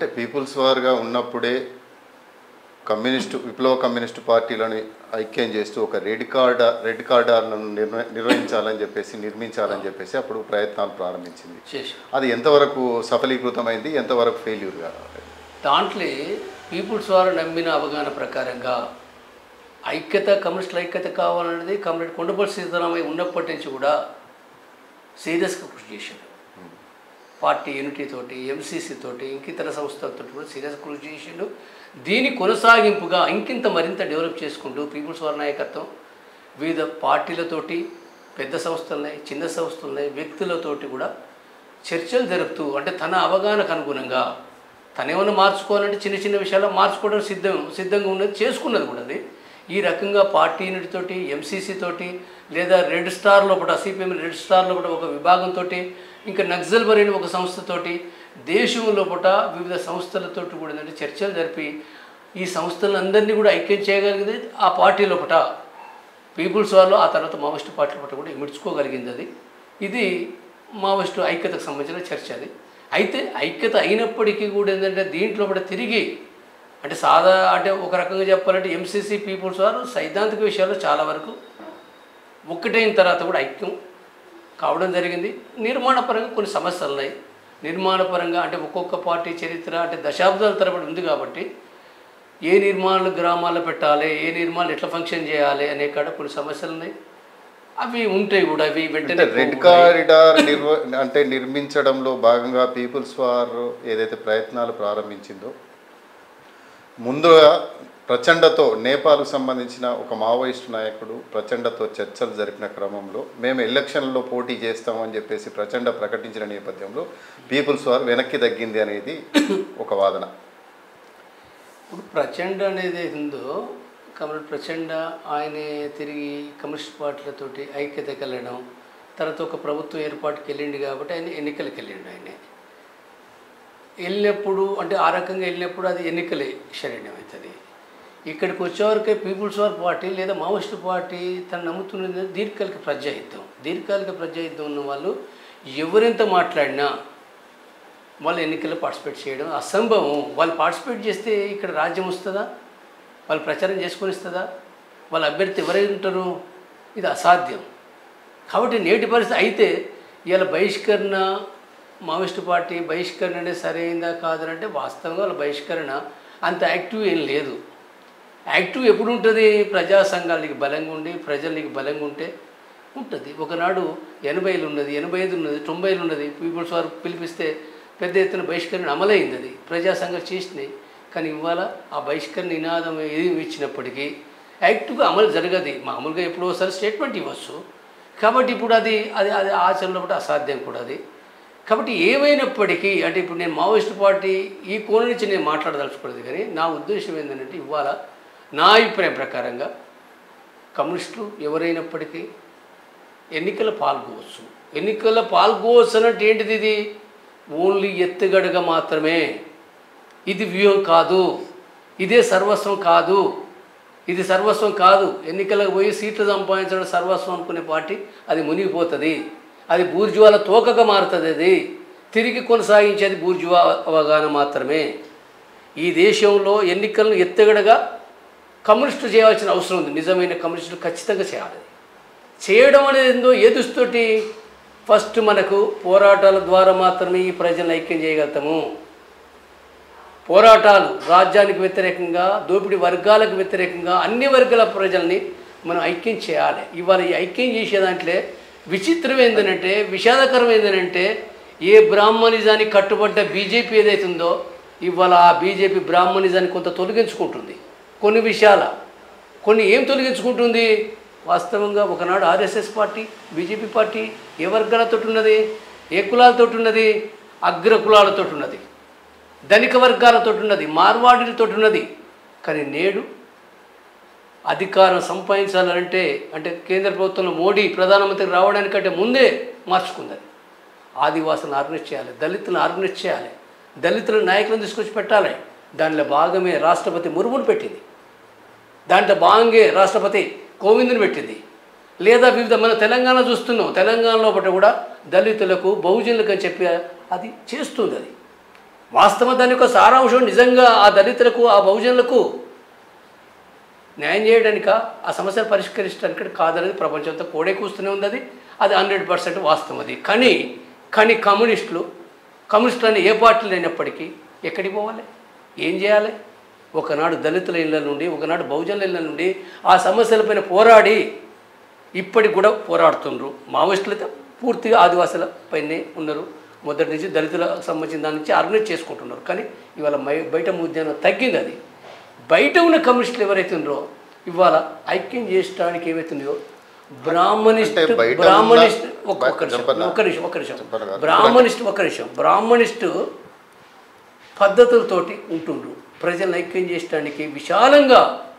Peoples వార్గా ఉన్నప్పుడే communist విప్లవ communist పార్టీలను ఐక్యం చేస్తూ ఒక రెడ్ కార్డ్ రెడ్ కార్డార్లను నిర్వ నిర్వహించాలని చెప్పేసి నిర్మించాలని చెప్పేసి అప్పుడు ప్రయత్నాలు ప్రారంభించింది చేసి అది ఎంతవరకు సఫలీకృతమైంది ఎంతవరకు ఫెయిల్యూర్గా దాంట్లో పీపుల్స్ వారు నమ్మిన అవగాహన ప్రకారంగా ఐక్యత కమ్యూనిస్టుల ఐక్యత కావాలనేది కమ్యూనిస్ట్ కొండపల్లి సీతారామయ్య ఉన్నప్పటి నుంచి కూడా సీరియస్గా కృషి చేశాడు పార్టీ యూనిటీ తోటి ఎంసీసీ తోటి ఇంక ఇతర సంస్థలతో కూడా సీరియస్ కృషి చేసిండు దీని కొనసాగింపుగా ఇంకింత మరింత డెవలప్ చేసుకుంటూ పీపుల్స్ వారి నాయకత్వం వివిధ పార్టీలతోటి పెద్ద సంస్థలున్నాయి చిన్న సంస్థలున్నాయి వ్యక్తులతోటి కూడా చర్చలు జరుపుతూ అంటే తన అవగాహనకు అనుగుణంగా తనేమన్నా మార్చుకోవాలంటే చిన్న చిన్న విషయాల్లో మార్చుకోవడం సిద్ధం సిద్ధంగా ఉన్నది చేసుకున్నది కూడా అది ఈ రకంగా పార్టీ యూనిట్ తోటి ఎంసీసీ తోటి లేదా రెడ్ స్టార్ లోపల సిపిఎం రెడ్ స్టార్ లోపల ఒక విభాగంతో ఇంకా నక్సల్ బరైన ఒక సంస్థతోటి దేశం లోపల వివిధ సంస్థలతోటి కూడా ఏంటంటే చర్చలు జరిపి ఈ సంస్థలందరినీ కూడా ఐక్యం చేయగలిగింది ఆ పార్టీ లోపల పీపుల్స్ వాళ్ళు ఆ తర్వాత మావోయిస్టు పార్టీ పట్ల కూడా ఇమిడ్చుకోగలిగింది అది ఇది మావోయిస్టు ఐక్యతకు సంబంధించిన చర్చ అది అయితే ఐక్యత అయినప్పటికీ కూడా ఏంటంటే దీంట్లో కూడా తిరిగి అంటే సాదా అంటే ఒక రకంగా చెప్పాలంటే ఎంసీసీ పీపుల్స్ వారు సైద్ధాంతిక విషయాల్లో చాలా వరకు ఒక్కటైన తర్వాత కూడా ఐక్యం కావడం జరిగింది నిర్మాణపరంగా కొన్ని సమస్యలు ఉన్నాయి నిర్మాణపరంగా అంటే ఒక్కొక్క పార్టీ చరిత్ర అంటే దశాబ్దాల తరబడి ఉంది కాబట్టి ఏ నిర్మాణాలు గ్రామాల్లో పెట్టాలి ఏ నిర్మాణాలు ఎట్లా ఫంక్షన్ చేయాలి అనే కాడ కొన్ని సమస్యలు ఉన్నాయి అవి ఉంటాయి కూడా అవి అంటే వెంటనే రెడ్ పోవు. కారిడార్ నిర్వ అంటే నిర్మించడంలో భాగంగా పీపుల్స్ వార్ ఏదైతే ప్రయత్నాలు ప్రారంభించిందో ముందుగా ప్రచండతో నేపాల్కు సంబంధించిన ఒక మావోయిస్టు నాయకుడు ప్రచండతో చర్చలు జరిపిన క్రమంలో మేము ఎలక్షన్లో పోటీ చేస్తామని చెప్పేసి ప్రచండ ప్రకటించిన నేపథ్యంలో పీపుల్స్ వార్ వెనక్కి తగ్గింది అనేది ఒక వాదన ఇప్పుడు ప్రచండ అనేది ఏది ఉందో కమ్యూనిస్ట్ ప్రచండ ఆయనే తిరిగి కమ్యూనిస్ట్ పార్టీలతోటి ఐక్యతకి వెళ్ళడం తర్వాత ఒక ప్రభుత్వం ఏర్పాటుకి వెళ్ళిండు కాబట్టి ఆయన ఎన్నికలకు వెళ్ళిండు ఆయనే వెళ్ళినప్పుడు అంటే ఆ రకంగా వెళ్ళినప్పుడు అది ఎన్నికలే శరణ్యం అవుతుంది ఇక్కడికి వచ్చేవరకే పీపుల్స్ వార్ పార్టీ లేదా మావోయిస్టు పార్టీ తను నమ్ముతున్నది దీర్ఘకాలిక ప్రజాయుద్ధం దీర్ఘకాలిక ప్రజాయుద్ధం ఉన్న వాళ్ళు ఎవరెంత మాట్లాడినా వాళ్ళు ఎన్నికల్లో పార్టిసిపేట్ చేయడం అసంభవం వాళ్ళు పార్టిసిపేట్ చేస్తే ఇక్కడ రాజ్యం వస్తుందా వాళ్ళు ప్రచారం చేసుకొని ఇస్తుందా వాళ్ళ అభ్యర్థి ఎవరై ఉంటారు ఇది అసాధ్యం కాబట్టి నేటి పరిస్థితి అయితే ఇవాళ బహిష్కరణ మావోయిస్టు పార్టీ బహిష్కరణ అనేది సరైందా కాదనంటే వాస్తవంగా వాళ్ళ బహిష్కరణ అంత యాక్టివ్ ఏం లేదు యాక్టివ్ ఎప్పుడు ఉంటుంది ప్రజా సంఘాలకి బలంగా ఉండి ప్రజలకి బలంగా ఉంటే ఉంటుంది ఒకనాడు ఎనభైలు ఉన్నది ఎనభై ఐదు ఉన్నది తొంభైలు ఉన్నది పీపుల్స్ వారు పిలిపిస్తే పెద్ద ఎత్తున బహిష్కరణ అమలైంది అది ప్రజా సంఘాలు చేసినాయి కానీ ఇవాళ ఆ బహిష్కరణ నినాదం ఏది ఇచ్చినప్పటికీ యాక్టివ్గా అమలు జరగదు మామూలుగా ఎప్పుడో ఒకసారి స్టేట్మెంట్ ఇవ్వచ్చు కాబట్టి ఇప్పుడు అది అది అది ఆచరణలో కూడా అసాధ్యం కూడా అది కాబట్టి ఏమైనప్పటికీ అంటే ఇప్పుడు నేను మావోయిస్ట్ పార్టీ ఈ కోణం నుంచి నేను మాట్లాడదలుచుకోలేదు కానీ నా ఉద్దేశం ఏంటంటే ఇవాళ నా అభిప్రాయం ప్రకారంగా కమ్యూనిస్టులు ఎవరైనప్పటికీ ఎన్నికల పాల్గొవచ్చు ఎన్నికల్లో పాల్గొవచ్చు అన్నట్టు ఏంటిది ఇది ఓన్లీ ఎత్తుగడగా మాత్రమే ఇది వ్యూహం కాదు ఇదే సర్వస్వం కాదు ఇది సర్వస్వం కాదు ఎన్నికలకు పోయి సీట్లు సంపాదించడం సర్వస్వం అనుకునే పార్టీ అది మునిగిపోతుంది అది బూర్జువాల తోకగా మారుతుంది అది తిరిగి కొనసాగించేది బూర్జువా అవగాహన మాత్రమే ఈ దేశంలో ఎన్నికలను ఎత్తుగడగా కమ్యూనిస్టులు చేయాల్సిన అవసరం ఉంది నిజమైన కమ్యూనిస్టులు ఖచ్చితంగా చేయాలి చేయడం అనేది ఏందో ఏదుస్తోటి ఫస్ట్ మనకు పోరాటాల ద్వారా మాత్రమే ఈ ప్రజలను ఐక్యం చేయగలుగుతాము పోరాటాలు రాజ్యానికి వ్యతిరేకంగా దోపిడీ వర్గాలకు వ్యతిరేకంగా అన్ని వర్గాల ప్రజల్ని మనం ఐక్యం చేయాలి ఇవాళ ఈ ఐక్యం చేసే దాంట్లో విచిత్రం ఏంటంటే విషాదకరం ఏంటంటే ఏ బ్రాహ్మణిజానికి కట్టుబడ్డ బీజేపీ ఏదైతుందో ఇవాళ ఆ బీజేపీ బ్రాహ్మణిజాన్ని కొంత తొలగించుకుంటుంది కొన్ని విషయాల కొన్ని ఏం తొలగించుకుంటుంది వాస్తవంగా ఒకనాడు ఆర్ఎస్ఎస్ పార్టీ బీజేపీ పార్టీ ఏ వర్గాలతో ఉన్నది ఏ కులాలతో ఉన్నది అగ్ర కులాలతో ఉన్నది ధనిక వర్గాలతో ఉన్నది మార్వాడులతో ఉన్నది కానీ నేడు అధికారం సంపాదించాలంటే అంటే కేంద్ర ప్రభుత్వంలో మోడీ ప్రధానమంత్రి రావడానికంటే ముందే మార్చుకుంది ఆదివాసులను ఆర్గనైజ్ చేయాలి దళితులను ఆర్గనైజ్ చేయాలి దళితుల నాయకులను తీసుకొచ్చి పెట్టాలి దానిలో భాగమే రాష్ట్రపతి ముర్మును పెట్టింది దాంట్లో భాగంగా రాష్ట్రపతి కోవింద్ని పెట్టింది లేదా వివిధ మన తెలంగాణ చూస్తున్నాం తెలంగాణలో ఒకటి కూడా దళితులకు బహుజనులకు అని చెప్పి అది చేస్తుంది అది వాస్తవం దాని యొక్క సారాంశం నిజంగా ఆ దళితులకు ఆ బహుజనులకు న్యాయం చేయడానిక ఆ సమస్యను పరిష్కరించడానికి కాదనేది ప్రపంచంతో కోడే కూస్తూనే ఉంది అది అది హండ్రెడ్ పర్సెంట్ వాస్తవం అది కానీ కానీ కమ్యూనిస్టులు కమ్యూనిస్టులు అనే ఏ పార్టీలు లేనప్పటికీ ఎక్కడికి పోవాలి ఏం చేయాలి ఒకనాడు దళితుల ఇళ్ళ నుండి ఒకనాడు బహుజనుల ఇళ్ళ నుండి ఆ సమస్యలపైన పోరాడి ఇప్పటికి కూడా పోరాడుతుండ్రు మావోయిస్టులు అయితే పూర్తిగా ఆదివాసుల పైనే ఉన్నారు మొదటి నుంచి దళితులకు సంబంధించిన దాని నుంచి ఆర్గనైజ్ చేసుకుంటున్నారు కానీ ఇవాళ మై- బయట ఉద్యానం తగ్గింది అది బయట ఉన్న కమ్యూనిస్టులు ఎవరైతే ఉన్నారో ఇవాళ ఐక్యం చేయడానికి ఏమైతున్నాయో బ్రాహ్మణిస్ట్ అంటే బయట ఉన్న- బ్రాహ్మణిస్ట్ ఒక్క ఒక్క బయ- నిమిషం చెప్పన్నా? ఒక్క నిమిషం ఒక్క నిమిషం చెప్పన్నా కాదు. బ్రాహ్మణిస్ట్ ఒక్క నిమిషం బ్రాహ్మణిస్టు పద్ధతులతోటి ఉంటుండ్రు ప్రజలను ఐక్యం చేయడానికి విశాలంగా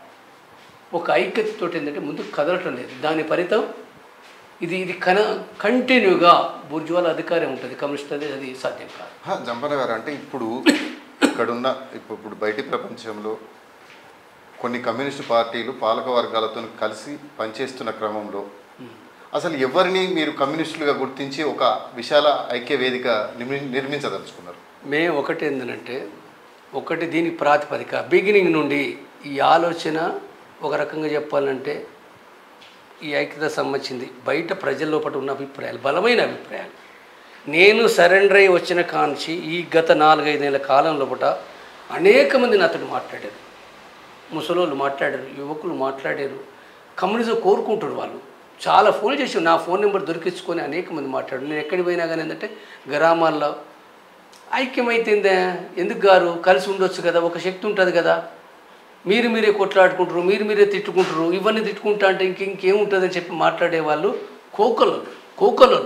ఒక ఐక్యతతో ఏంటంటే ముందుకు కదలటం లేదు దాని ఫలితం ఇది ఇది కన కంటిన్యూగా బుర్జువాల అధికారం ఉంటుంది కమ్యూనిస్ట్ అనేది అది సాధ్యం కాదు హా, జంపన్న గారు అంటే ఇప్పుడు ఇక్కడున్న ఇప్పుడు ఇప్పుడు బయటి ప్రపంచంలో కొన్ని కమ్యూనిస్ట్ పార్టీలు పాలక వర్గాలతో కలిసి పనిచేస్తున్న క్రమంలో అసలు ఎవరిని మీరు కమ్యూనిస్టులుగా గుర్తించి ఒక విశాల ఐక్య వేదిక నిర్మి నిర్మించదలుచుకున్నారు మేము ఒకటి ఏంటంటే ఒకటి దీనికి ప్రాతిపదిక బిగినింగ్ నుండి ఈ ఆలోచన ఒక రకంగా చెప్పాలంటే ఈ ఐక్యత సంబంధించింది బయట ప్రజల లోపల ఉన్న అభిప్రాయాలు బలమైన అభిప్రాయాలు నేను సరెండర్ అయ్యి వచ్చిన కాంచి ఈ గత నాలుగైదు నెలల కాలం లోపల అనేక మంది నాతో మాట్లాడారు ముసలోళ్ళు మాట్లాడారు యువకులు మాట్లాడారు కమ్యూనిజం కోరుకుంటారు వాళ్ళు చాలా ఫోన్ చేసి నా ఫోన్ నెంబర్ దొరికించుకొని అనేక మంది మాట్లాడారు నేను ఎక్కడికి పోయినా కానీ ఏంటంటే గ్రామాల్లో ఐక్యమైతుందే ఎందుకు గారు కలిసి ఉండొచ్చు కదా ఒక శక్తి ఉంటుంది కదా మీరు మీరే కొట్లాడుకుంటారు మీరు మీరే తిట్టుకుంటారు ఇవన్నీ తిట్టుకుంటా అంటే ఇంక ఇంకేముంటుందని చెప్పి మాట్లాడే వాళ్ళు కోకలు కోకలు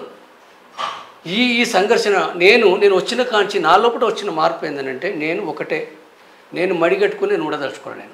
ఈ ఈ సంఘర్షణ నేను నేను వచ్చిన కాంచి నా లోపల వచ్చిన మార్పు ఏంటంటే నేను ఒకటే నేను మడిగట్టుకుని నేను ఉండదలుచుకోను నేను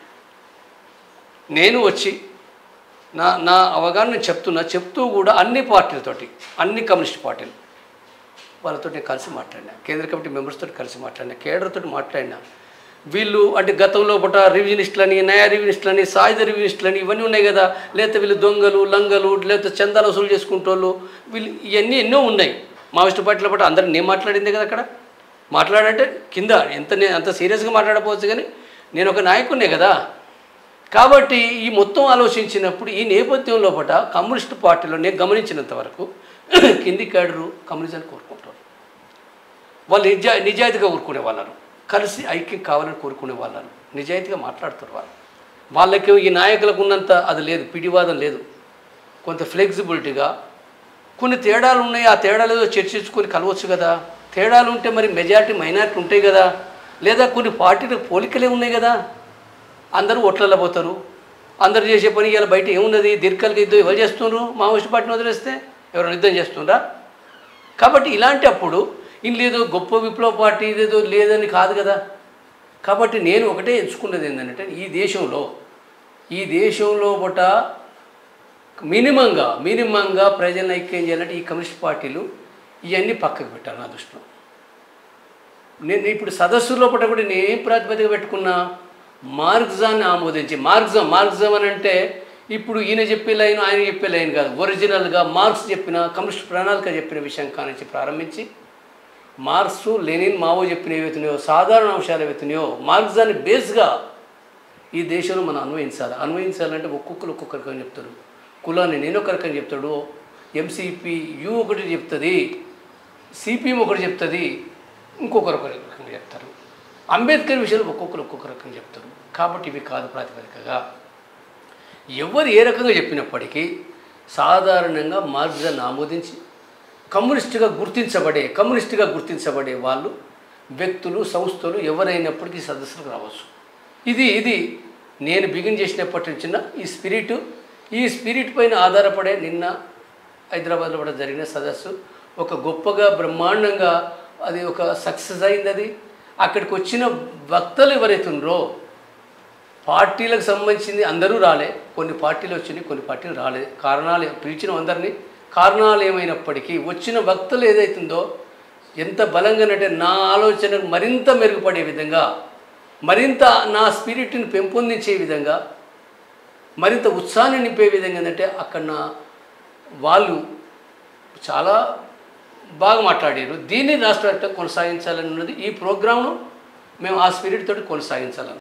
నేను వచ్చి నా నా అవగాహన నేను చెప్తున్నా చెప్తూ కూడా అన్ని పార్టీలతోటి అన్ని కమ్యూనిస్ట్ పార్టీలు వాళ్ళతో నేను కలిసి మాట్లాడినా కేంద్ర కమిటీ మెంబర్స్ తోటి కలిసి మాట్లాడినా కేడర్తో మాట్లాడినా వీళ్ళు అంటే గతంలో పుట రివిజనిస్టులని నయా రివిజనిస్టులని సాయుధ రివిజనిస్టులని ఇవన్నీ ఉన్నాయి కదా లేకపోతే వీళ్ళు దొంగలు లంగలు లేకపోతే చందాలు వసూలు చేసుకుంటోళ్ళు వీళ్ళు ఇవన్నీ ఎన్నో ఉన్నాయి మావిస్ట్ పార్టీల పట్ల అందరూ నేను మాట్లాడిందే కదా అక్కడ మాట్లాడంటే కింద ఎంత నే- అంత సీరియస్గా మాట్లాడకపోవచ్చు కానీ నేను ఒక నాయకుడినే కదా కాబట్టి ఈ మొత్తం ఆలోచించినప్పుడు ఈ నేపథ్యం లోపల కమ్యూనిస్ట్ పార్టీలో నేను గమనించినంత వరకు కింది క్యాడరు కమ్యూనిజాన్ని కోరుకుంటారు వాళ్ళు నిజా నిజాయితీగా కోరుకునే వాళ్ళను కలిసి ఐక్యం కావాలని కోరుకునే వాళ్ళను నిజాయితీగా మాట్లాడుతారు వాళ్ళు వాళ్ళకి ఈ నాయకులకు ఉన్నంత అది లేదు పిడివాదం లేదు కొంత ఫ్లెక్సిబిలిటీగా కొన్ని తేడాలు ఉన్నాయి ఆ తేడాలు ఏదో చర్చించుకొని కలవచ్చు కదా తేడాలు ఉంటే మరి మెజారిటీ మైనారిటీ ఉంటాయి కదా లేదా కొన్ని పార్టీలకు పోలికలే ఉన్నాయి కదా అందరూ ఓట్లలో పోతారు అందరూ చేసే పని ఇలా బయట ఏమున్నది దీర్ఘాలకు యుద్ధం ఎవరు చేస్తున్నారు మావోయిస్ట్ పార్టీని వదిలేస్తే ఎవరైనా యుద్ధం చేస్తుండ్రా కాబట్టి ఇలాంటి అప్పుడు ఇన్ లేదో గొప్ప విప్లవ పార్టీ ఇదేదో లేదని కాదు కదా కాబట్టి నేను ఒకటే ఎంచుకున్నది ఏంటంటే ఈ దేశంలో ఈ దేశంలో పూట మినిమంగా మినిమంగా ప్రజలను ఐక్యం చేయాలంటే ఈ కమ్యూనిస్ట్ పార్టీలు ఇవన్నీ పక్కకు పెట్టాలి నా దృష్టిలో నేను ఇప్పుడు సదస్సు లోపల కూడా నేను ఏం ప్రాతిపదిక పెట్టుకున్నా మార్క్జాన్ని ఆమోదించి మార్క్జం మార్క్జం అని అంటే ఇప్పుడు ఈయన చెప్పే లైన్ ఆయన చెప్పే లైన్ కాదు ఒరిజినల్గా మార్క్స్ చెప్పిన కమ్యూనిస్ట్ ప్రణాళిక చెప్పిన విషయం కానించి ప్రారంభించి మార్క్స్ లెనిన్ మావో చెప్పిన ఏవైతున్నాయో సాధారణ అంశాలు ఏవైతున్నాయో మార్క్జాన్ని బేస్గా ఈ దేశంలో మనం అన్వయించాలి అన్వయించాలంటే ఒక్కొక్కరు ఒక్కొక్క రకం చెప్తారు కులాన్ని నేను ఒక రకం చెప్తాడు ఎంసీపీ యు ఒకటి చెప్తుంది సిపిఎం ఒకటి చెప్తుంది ఇంకొకరు ఒక రకంగా చెప్తారు అంబేద్కర్ విషయంలో ఒక్కొక్కరు ఒక్కొక్క రకంగా చెప్తారు కాబట్టి ఇవి కాదు ప్రాతిపదికగా ఎవరు ఏ రకంగా చెప్పినప్పటికీ సాధారణంగా మార్గాన్ని ఆమోదించి కమ్యూనిస్టుగా గుర్తించబడే కమ్యూనిస్టుగా గుర్తించబడే వాళ్ళు వ్యక్తులు సంస్థలు ఎవరైనప్పటికీ సదస్సులకు రావచ్చు ఇది ఇది నేను బిగిన్ చేసినప్పటి నుంచి ఈ స్పిరిట్ ఈ స్పిరిట్ పైన ఆధారపడే నిన్న హైదరాబాద్లో కూడా జరిగిన సదస్సు ఒక గొప్పగా బ్రహ్మాండంగా అది ఒక సక్సెస్ అయింది అది అక్కడికి వచ్చిన వక్తలు ఎవరైతే ఉన్నారో పార్టీలకు సంబంధించింది అందరూ రాలే కొన్ని పార్టీలు వచ్చినాయి కొన్ని పార్టీలు రాలేదు కారణాలు పిలిచిన అందరినీ కారణాలు ఏమైనప్పటికీ వచ్చిన భక్తులు ఏదైతుందో ఎంత బలంగానంటే నా ఆలోచనకు మరింత మెరుగుపడే విధంగా మరింత నా స్పిరిట్ని పెంపొందించే విధంగా మరింత ఉత్సాహాన్ని నింపే విధంగా ఏంటంటే అక్కడ నా వాళ్ళు చాలా బాగా మాట్లాడారు దీన్ని రాష్ట్ర వ్యాప్తంగా కొనసాగించాలని ఉన్నది ఈ ప్రోగ్రామ్ను మేము ఆ స్పిరిట్ తోటి కొనసాగించాలని